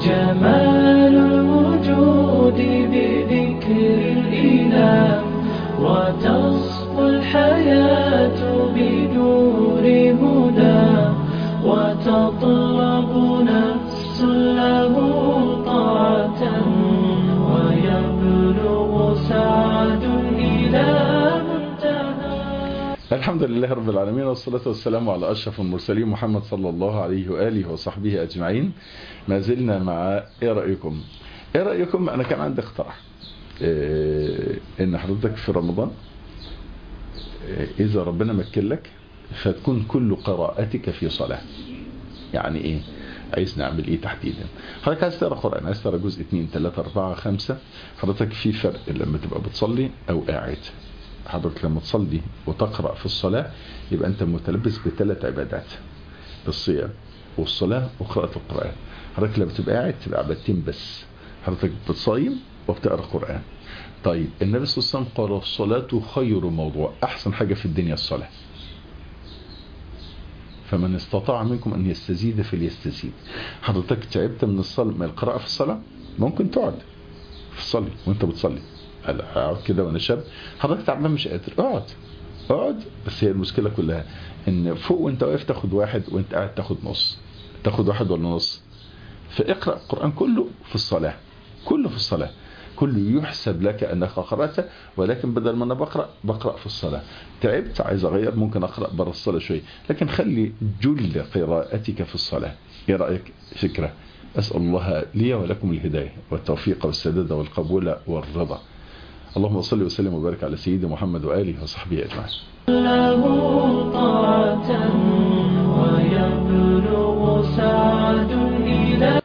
جمال الوجود بذكر الإله وتصفو الحياة بنور هدى وتطلب نفس له طاعة ويبلغ سعد إلى منتهى الحمد لله رب العالمين والصلاة والسلام على أشرف المرسلين محمد صلى الله عليه وآله وصحبه أجمعين ما زلنا مع إيه رأيكم إيه رأيكم أنا كان عندي اقتراح إيه إن حضرتك في رمضان إيه إذا ربنا مكن لك فتكون كل قراءتك في صلاة يعني إيه عايز نعمل ايه تحديدا حضرتك عايز تقرا قران عايز تقرا جزء 2 3 4 5 حضرتك في فرق لما تبقى بتصلي او قاعد حضرتك لما تصلي وتقرا في الصلاه يبقى انت متلبس بثلاث عبادات الصيام والصلاه وقراءه القران حضرتك لما تبقى قاعد تبقى عبادتين بس حضرتك بتصايم وبتقرا قران طيب النبي صلى الله عليه وسلم قال الصلاه خير موضوع احسن حاجه في الدنيا الصلاه فمن استطاع منكم ان يستزيد فليستزيد حضرتك تعبت من الصلاة من القراءة في الصلاة ممكن تقعد في الصلاة وانت بتصلي اقعد كده وانا شاب حضرتك تعبان مش قادر اقعد اقعد بس هي المشكلة كلها ان فوق وانت واقف تاخد واحد وانت قاعد تاخد نص تاخد واحد ولا نص فاقرأ القرآن كله في الصلاة كله في الصلاة كله يحسب لك انك قرأت ولكن بدل ما انا بقرأ بقرأ في الصلاة تعبت عايز اغير ممكن اقرأ بره الصلاة شوي لكن خلي جل قراءتك في الصلاة ايه رأيك فكرة اسأل الله لي ولكم الهداية والتوفيق والسداد والقبول والرضا اللهم صل وسلم وبارك على سيدنا محمد وآله وصحبه أجمعين له طاعة ويبلغ سعد